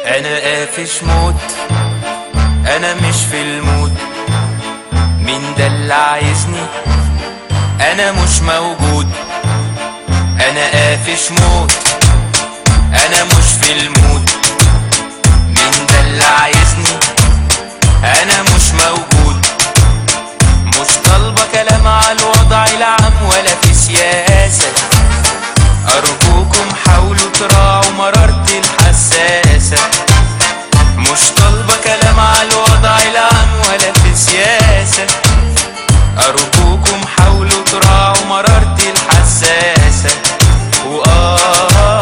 انا قافش موت انا مش في المود مين ده اللي عايزني انا مش موجود انا قافش موت انا مش في المود مين ده اللي عايزني انا مش موجود مش طالبه كلام على الوضع العام ولا في سياسه ارجوكم حاولوا تراعوا مرارتي الحساسه مش طالبه كلام على الوضع العام ولا في سياسه ارجوكم حاولوا تراعوا مرارتي الحساسه وآه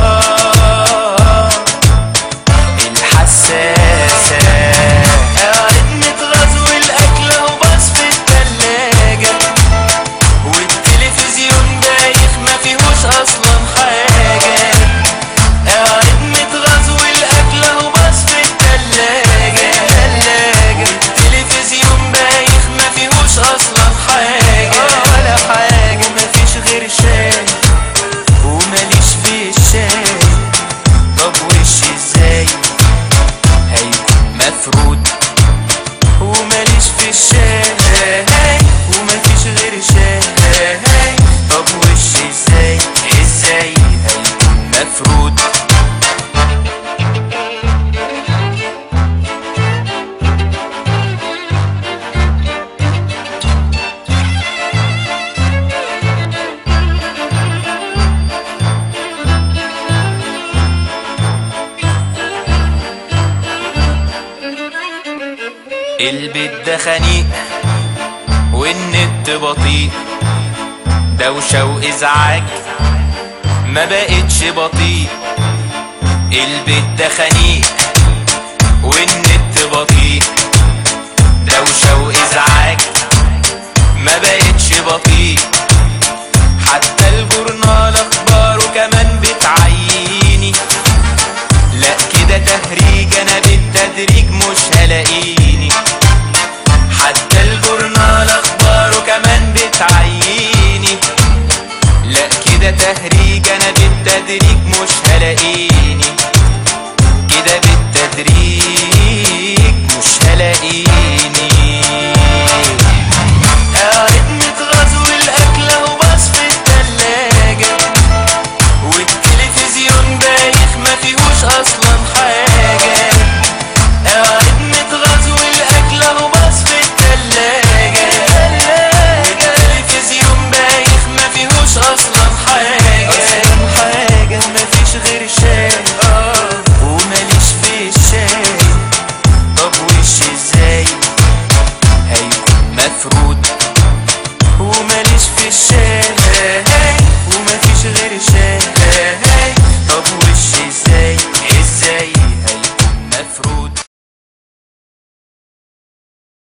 الحساسة قاعد متغزو الأكل أهو باص في التلاجة والتلفزيون بايخ ما فيهوش أصلا حاجة قاعد متغزو الأكل أهو باص في التلاجة والتلفزيون بايخ ما فيهوش أصلا حاجة ولا حاجة مفيش غير شاي وماليش في الشاي طب وش ازاي هيكون مفروض وماليش في الشاي ومفيش غير شاي طب وش ازاي ازاي هيكون مفروض البيت ده خنيق والنت بطيء دوشة وإزعاج ما بقتش بطيء البيت ده خنيق والنت بطيء دوشة وإزعاج ما بقتش بطيء حتى الجورنال